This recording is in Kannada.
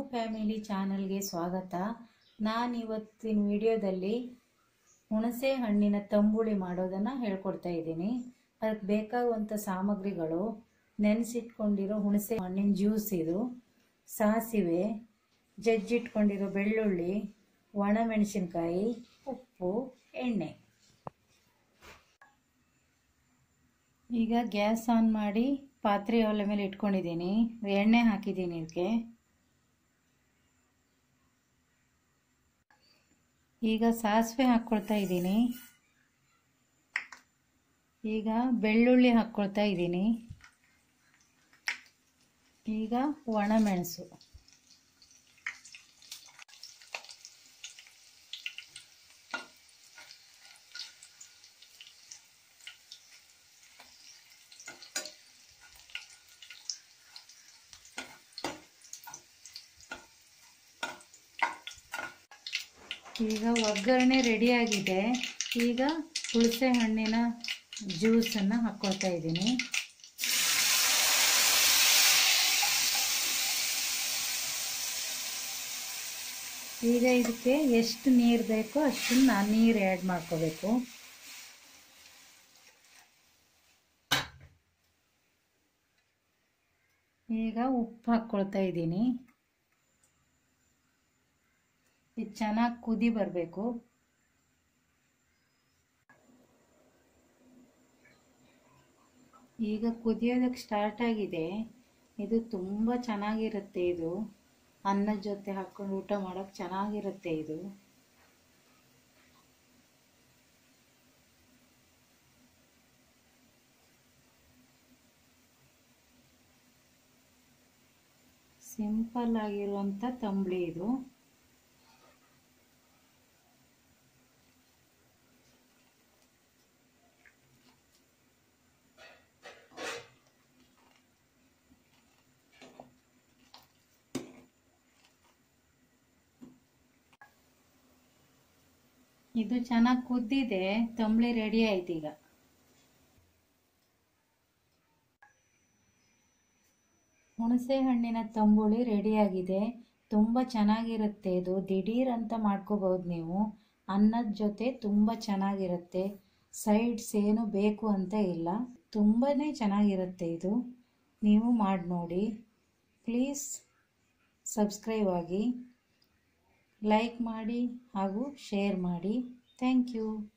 ಫ್ಯಾಮಿಲಿ ಚಾನಲ್ಗೆ ಸ್ವಾಗತ ನಾನು ಇವತ್ತಿನ ವಿಡಿಯೋದಲ್ಲಿ ಹುಣಸೆ ಹಣ್ಣಿನ ತಂಬುಳಿ ಮಾಡೋದನ್ನು ಹೇಳ್ಕೊಡ್ತಾ ಇದ್ದೀನಿ ಅದಕ್ಕೆ ಬೇಕಾಗುವಂಥ ಸಾಮಗ್ರಿಗಳು ನೆನೆಸಿಟ್ಕೊಂಡಿರೋ ಹುಣಸೆ ಹಣ್ಣಿನ ಜ್ಯೂಸ್ ಇದು ಸಾಸಿವೆ ಜಜ್ಜಿಟ್ಕೊಂಡಿರೋ ಬೆಳ್ಳುಳ್ಳಿ ಒಣಮೆಣಸಿನ್ಕಾಯಿ ಉಪ್ಪು ಎಣ್ಣೆ ಈಗ ಗ್ಯಾಸ್ ಆನ್ ಮಾಡಿ ಪಾತ್ರೆ ಒಲೆ ಮೇಲೆ ಇಟ್ಕೊಂಡಿದ್ದೀನಿ ಎಣ್ಣೆ ಹಾಕಿದ್ದೀನಿ ಇದಕ್ಕೆ ಈಗ ಸಾಸಿವೆ ಹಾಕ್ಕೊಳ್ತಾ ಇದ್ದೀನಿ ಈಗ ಬೆಳ್ಳುಳ್ಳಿ ಹಾಕ್ಕೊಳ್ತಾ ಇದ್ದೀನಿ ಈಗ ಒಣಮೆಣಸು ಈಗ ಒಗ್ಗರಣೆ ರೆಡಿಯಾಗಿದೆ ಈಗ ಹುಣಸೆ ಹಣ್ಣಿನ ಜ್ಯೂಸನ್ನು ಹಾಕ್ಕೊಳ್ತಾ ಇದ್ದೀನಿ ಈಗ ಇದಕ್ಕೆ ಎಷ್ಟು ನೀರು ಬೇಕೋ ಅಷ್ಟನ್ನು ನೀರು ಆ್ಯಡ್ ಮಾಡ್ಕೋಬೇಕು ಈಗ ಉಪ್ಪು ಹಾಕ್ಕೊಳ್ತಾ ಇದ್ದೀನಿ ಇದು ಚೆನ್ನಾಗಿ ಕುದಿ ಬರಬೇಕು ಈಗ ಕುದಿಯೋದಕ್ಕೆ ಸ್ಟಾರ್ಟ್ ಆಗಿದೆ ಇದು ತುಂಬ ಚೆನ್ನಾಗಿರುತ್ತೆ ಇದು ಅನ್ನದ ಜೊತೆ ಹಾಕ್ಕೊಂಡು ಊಟ ಮಾಡೋಕ್ಕೆ ಚೆನ್ನಾಗಿರುತ್ತೆ ಇದು ಸಿಂಪಲ್ ಆಗಿರುವಂಥ ತಂಬಳಿ ಇದು ಇದು ಚೆನ್ನಾಗಿ ಕುದ್ದಿದೆ ತಂಬಳಿ ರೆಡಿ ಆಯ್ತು ಈಗ ಹುಣಸೆ ಹಣ್ಣಿನ ತಂಬುಳಿ ರೆಡಿಯಾಗಿದೆ ತುಂಬ ಚೆನ್ನಾಗಿರುತ್ತೆ ಇದು ದಿಢೀರ್ ಅಂತ ಮಾಡ್ಕೋಬಹುದು ನೀವು ಅನ್ನದ ಜೊತೆ ತುಂಬ ಚೆನ್ನಾಗಿರುತ್ತೆ ಸೈಡ್ಸ್ ಏನು ಬೇಕು ಅಂತ ಇಲ್ಲ ತುಂಬಾ ಚೆನ್ನಾಗಿರುತ್ತೆ ಇದು ನೀವು ಮಾಡಿ ನೋಡಿ ಪ್ಲೀಸ್ ಸಬ್ಸ್ಕ್ರೈಬ್ ಆಗಿ ಲೈಕ್ ಮಾಡಿ ಹಾಗೂ ಶೇರ್ ಮಾಡಿ ಥ್ಯಾಂಕ್ ಯು